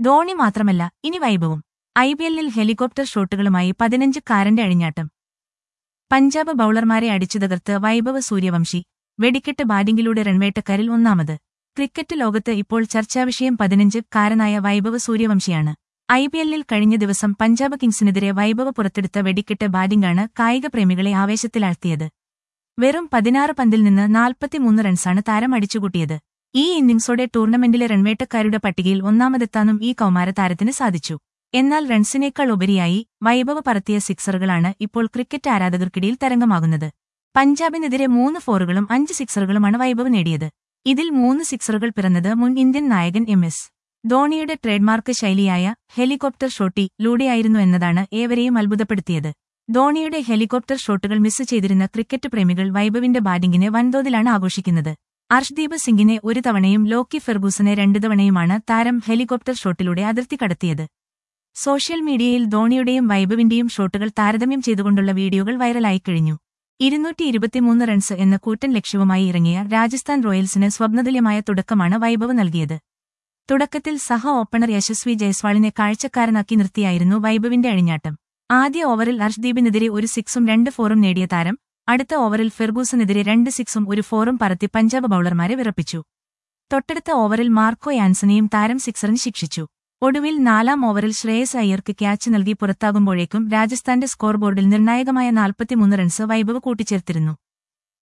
ധോണി മാത്രമല്ല ഇനി വൈഭവും ഐ പി എല്ലിൽ ഹെലികോപ്റ്റർ ഷോട്ടുകളുമായി പതിനഞ്ച് കാരന്റെ അഴിഞ്ഞാട്ടം പഞ്ചാബ് ബൌളർമാരെ അടിച്ചു തകർത്ത് വൈഭവ് സൂര്യവംശി വെടിക്കെട്ട് ബാറ്റിംഗിലൂടെ റൺവേട്ടക്കാരിൽ ഒന്നാമത് ക്രിക്കറ്റ് ലോകത്ത് ഇപ്പോൾ ചർച്ചാവിഷയം പതിനഞ്ച് കാരനായ വൈഭവ് സൂര്യവംശിയാണ് ഐ പി എല്ലിൽ കഴിഞ്ഞ ദിവസം പഞ്ചാബ് കിങ്സിനെതിരെ വൈഭവ് പുറത്തെടുത്ത വെടിക്കെട്ട് ബാറ്റിംഗാണ് കായിക പ്രേമികളെ ആവേശത്തിലാഴ്ത്തിയത് വെറും പതിനാറ് പന്തിൽ നിന്ന് നാൽപ്പത്തിമൂന്ന് റൺസാണ് താരം അടിച്ചുകൂട്ടിയത് ഈ ഇന്നിംഗ്സോടെ ടൂർണമെന്റിലെ റൺവേട്ടക്കാരുടെ പട്ടികയിൽ ഒന്നാമതെത്താനും ഈ കൗമാര താരത്തിന് സാധിച്ചു എന്നാൽ റൺസിനേക്കാൾ ഉപരിയായി വൈഭവ് പറത്തിയ സിക്സറുകളാണ് ഇപ്പോൾ ക്രിക്കറ്റ് ആരാധകർക്കിടയിൽ തരംഗമാകുന്നത് പഞ്ചാബിനെതിരെ മൂന്ന് ഫോറുകളും അഞ്ച് സിക്സറുകളുമാണ് വൈഭവ് നേടിയത് ഇതിൽ മൂന്ന് സിക്സറുകൾ പിറന്നത് മുൻ ഇന്ത്യൻ നായകൻ എം എസ് ധോണിയുടെ ട്രേഡ്മാർക്ക് ശൈലിയായ ഹെലികോപ്റ്റർ ഷോട്ടിലൂടെയായിരുന്നു എന്നതാണ് ഏവരെയും അത്ഭുതപ്പെടുത്തിയത് ധോണിയുടെ ഹെലികോപ്റ്റർ ഷോട്ടുകൾ മിസ് ചെയ്തിരുന്ന ക്രിക്കറ്റ് പ്രേമികൾ വൈഭവിന്റെ ബാറ്റിംഗിനെ വൻതോതിലാണ് ആഘോഷിക്കുന്നത് അർഷ്ദീപ് സിംഗിനെ ഒരു തവണയും ലോക്കി ഫെർഗൂസനെ രണ്ടു തവണയുമാണ് താരം ഹെലികോപ്റ്റർ ഷോട്ടിലൂടെ അതിർത്തി കടത്തിയത് സോഷ്യൽ മീഡിയയിൽ ധോണിയുടെയും വൈഭവിന്റെയും ഷോട്ടുകൾ താരതമ്യം ചെയ്തുകൊണ്ടുള്ള വീഡിയോകൾ വൈറലായി കഴിഞ്ഞു ഇരുന്നൂറ്റി ഇരുപത്തിമൂന്ന് റൺസ് എന്ന കൂറ്റൻ ലക്ഷ്യവുമായി ഇറങ്ങിയ രാജസ്ഥാൻ റോയൽസിന് സ്വപ്നതുല്യമായ തുടക്കമാണ് വൈഭവ് നൽകിയത് തുടക്കത്തിൽ സഹ ഓപ്പണർ യശസ്വി ജയ്സ്വാളിനെ കാഴ്ചക്കാരനാക്കി നിർത്തിയായിരുന്നു വൈഭവിന്റെ അഴിഞ്ഞാട്ടം ആദ്യ ഓവറിൽ അർഷ്ദീപിനെതിരെ ഒരു സിക്സും രണ്ട് ഫോറും നേടിയ താരം അടുത്ത ഓവറിൽ ഫെർഗൂസനെതിരെ രണ്ട് സിക്സും ഒരു ഫോറും പറത്തി പഞ്ചാബ് ബൌളർമാരെ വിറപ്പിച്ചു തൊട്ടടുത്ത ഓവറിൽ മാർക്കോ യാൻസനെയും താരം സിക്സറിന് ശിക്ഷിച്ചു ഒടുവിൽ നാലാം ഓവറിൽ ശ്രേയസ് അയ്യർക്ക് ക്യാച്ച് നൽകി പുറത്താകുമ്പോഴേക്കും രാജസ്ഥാന്റെ സ്കോർ ബോർഡിൽ നിർണായകമായ നാൽപ്പത്തിമൂന്ന് റൺസ് വൈഭവ് കൂട്ടിച്ചേർത്തിരുന്നു